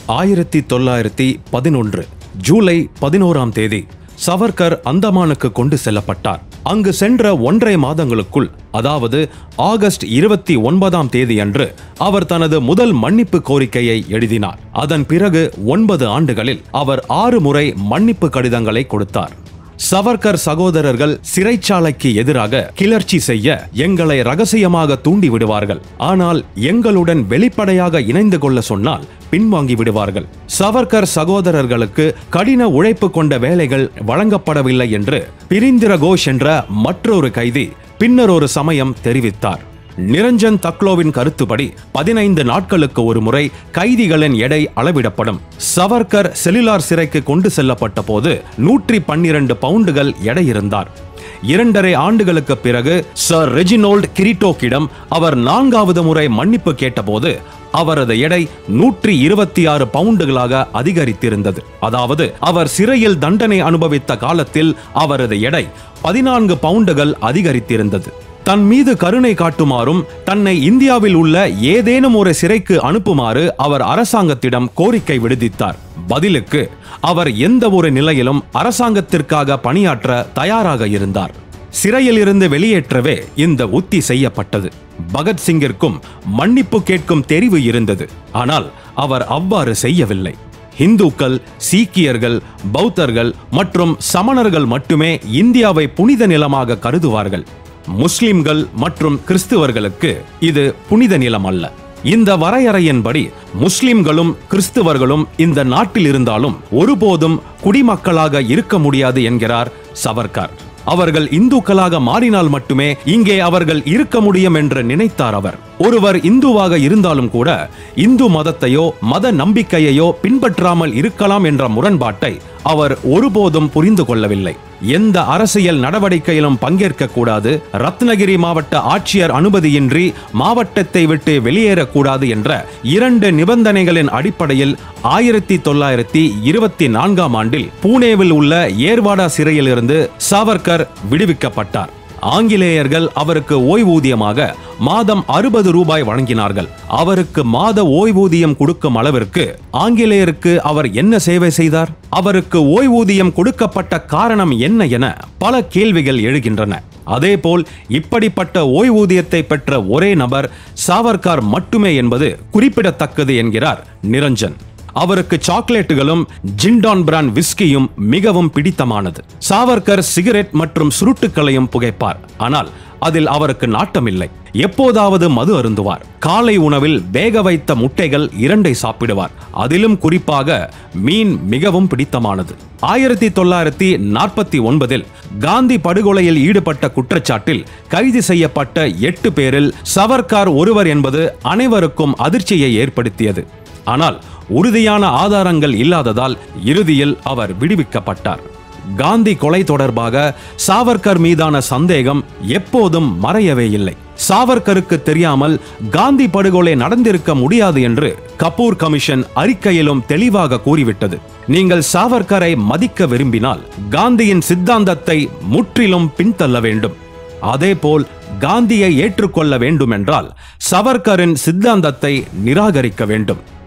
ஆயிரத்தி தொள்ளாயிரத்தி பதினொன்று ஜூலை பதினோராம் தேதி சவர்கர் அந்தமானுக்கு கொண்டு செல்லப்பட்டார் அங்கு சென்ற ஒன்றரை மாதங்களுக்குள் அதாவது ஆகஸ்ட் இருபத்தி ஒன்பதாம் தேதி அன்று அவர் தனது முதல் மன்னிப்பு கோரிக்கையை எழுதினார் அதன் பிறகு ஒன்பது ஆண்டுகளில் அவர் ஆறு முறை மன்னிப்பு கடிதங்களை கொடுத்தார் சவர்கர் சகோதரர்கள் சிறைச்சாலைக்கு எதிராக கிளர்ச்சி செய்ய எங்களை ரகசியமாக தூண்டி விடுவார்கள் ஆனால் எங்களுடன் வெளிப்படையாக இணைந்து கொள்ள சொன்னால் பின்வாங்கி விடுவார்கள் சவர்கர் சகோதரர்களுக்கு கடின உழைப்பு கொண்ட வேலைகள் வழங்கப்படவில்லை என்று பிரிந்திர கோஷ் என்ற மற்றொரு கைதி பின்னர் ஒரு சமயம் தெரிவித்தார் நிரஞ்சன் தக்லோவின் கருத்துப்படி பதினைந்து நாட்களுக்கு ஒரு முறை கைதிகளின் எடை அளவிடப்படும் சவர்கர் செல்லுலார் சிறைக்கு கொண்டு செல்லப்பட்ட போது நூற்றி பன்னிரண்டு பவுண்டுகள் எடை இருந்தார் இரண்டரை ஆண்டுகளுக்கு பிறகு சர் ரெஜினோல்ட் கிரிட்டோக்கிடம் அவர் நான்காவது முறை மன்னிப்பு கேட்டபோது அவரது எடை நூற்றி இருபத்தி ஆறு பவுண்டுகளாக அதிகரித்திருந்தது அதாவது அவர் சிறையில் தண்டனை அனுபவித்த காலத்தில் அவரது எடை பதினான்கு பவுண்டுகள் அதிகரித்திருந்தது தன் மீது கருணை காட்டுமாறும் தன்னை இந்தியாவில் உள்ள ஏதேனும் ஒரு சிறைக்கு அனுப்புமாறு அவர் அரசாங்கத்திடம் கோரிக்கை விடுவித்தார் பதிலுக்கு அவர் எந்த ஒரு நிலையிலும் அரசாங்கத்திற்காக பணியாற்ற தயாராக இருந்தார் சிறையில் இருந்து வெளியேற்றவே இந்த உத்தி செய்யப்பட்டது பகத்சிங்கிற்கும் மன்னிப்பு கேட்கும் தெரிவு இருந்தது ஆனால் அவர் அவ்வாறு செய்யவில்லை இந்துக்கள் சீக்கியர்கள் பௌத்தர்கள் மற்றும் சமணர்கள் மட்டுமே இந்தியாவை புனித நிலமாக கருதுவார்கள் முஸ்லிம்கள் மற்றும் கிறிஸ்துவர்களுக்கு இது புனித நிலம் அல்ல இந்த வரையறையின்படி முஸ்லிம்களும் கிறிஸ்துவர்களும் இந்த நாட்டில் இருந்தாலும் ஒருபோதும் குடிமக்களாக இருக்க முடியாது என்கிறார் சவர்கார் அவர்கள் இந்துக்களாக மாறினால் மட்டுமே இங்கே அவர்கள் இருக்க முடியும் என்று நினைத்தார் அவர் ஒருவர் இந்துவாக இருந்தாலும் கூட இந்து மதத்தையோ மத நம்பிக்கையையோ பின்பற்றாமல் இருக்கலாம் என்ற முரண்பாட்டை அவர் ஒருபோதும் புரிந்து கொள்ளவில்லை எந்த அரசியல் நடவடிக்கையிலும் பங்கேற்க கூடாது ரத்னகிரி மாவட்ட ஆட்சியர் அனுமதியின்றி மாவட்டத்தை விட்டு வெளியேறக்கூடாது என்ற இரண்டு நிபந்தனைகளின் அடிப்படையில் ஆயிரத்தி தொள்ளாயிரத்தி இருபத்தி நான்காம் ஆண்டில் பூனேவில் உள்ள ஏர்வாடா சிறையிலிருந்து சாவர்கர் விடுவிக்கப்பட்டார் ஆங்கிலேயர்கள் அவருக்கு ஓய்வூதியமாக மாதம் அறுபது ரூபாய் வழங்கினார்கள் அவருக்கு மாத ஓய்வூதியம் கொடுக்கும் அளவிற்கு ஆங்கிலேயருக்கு அவர் என்ன சேவை செய்தார் அவருக்கு ஓய்வூதியம் கொடுக்கப்பட்ட காரணம் என்ன என பல கேள்விகள் எழுகின்றன அதேபோல் இப்படிப்பட்ட ஓய்வூதியத்தை பெற்ற ஒரே நபர் சாவர்கார் மட்டுமே என்பது குறிப்பிடத்தக்கது என்கிறார் நிரஞ்சன் அவருக்கு சாக்லேட்டுகளும் ஜிண்டான் பிராண்ட் விஸ்கியும் மிகவும் பிடித்தமானது சாவர்கர் சிகரெட் மற்றும் சுருட்டுக்களையும் புகைப்பார் ஆனால் அதில் அவருக்கு நாட்டமில்லை எப்போதாவது மது அருந்துவார் காலை உணவில் வேக வைத்த முட்டைகள் இரண்டை சாப்பிடுவார் அதிலும் குறிப்பாக மீன் மிகவும் பிடித்தமானது ஆயிரத்தி தொள்ளாயிரத்தி நாற்பத்தி ஒன்பதில் காந்தி படுகொலையில் ஈடுபட்ட குற்றச்சாட்டில் கைது செய்யப்பட்ட எட்டு பேரில் சவர்கார் ஒருவர் என்பது அனைவருக்கும் அதிர்ச்சியை ஏற்படுத்தியது ஆனால் உறுதியான ஆதாரங்கள் இல்லாததால் இறுதியில் அவர் விடுவிக்கப்பட்டார் காந்தி கொலை தொடர்பாக சாவர்கர் மீதான சந்தேகம் எப்போதும் மறையவே இல்லை சாவர்கருக்கு தெரியாமல் காந்தி படுகொலை நடந்திருக்க முடியாது என்று கபூர் கமிஷன் அறிக்கையிலும் தெளிவாக கூறிவிட்டது நீங்கள் சாவர்கரை மதிக்க விரும்பினால் காந்தியின் சித்தாந்தத்தை முற்றிலும் பின்தள்ள வேண்டும் அதேபோல் காந்தியை ஏற்றுக்கொள்ள வேண்டுமென்றால் சவர்கரின் சித்தாந்தத்தை நிராகரிக்க வேண்டும்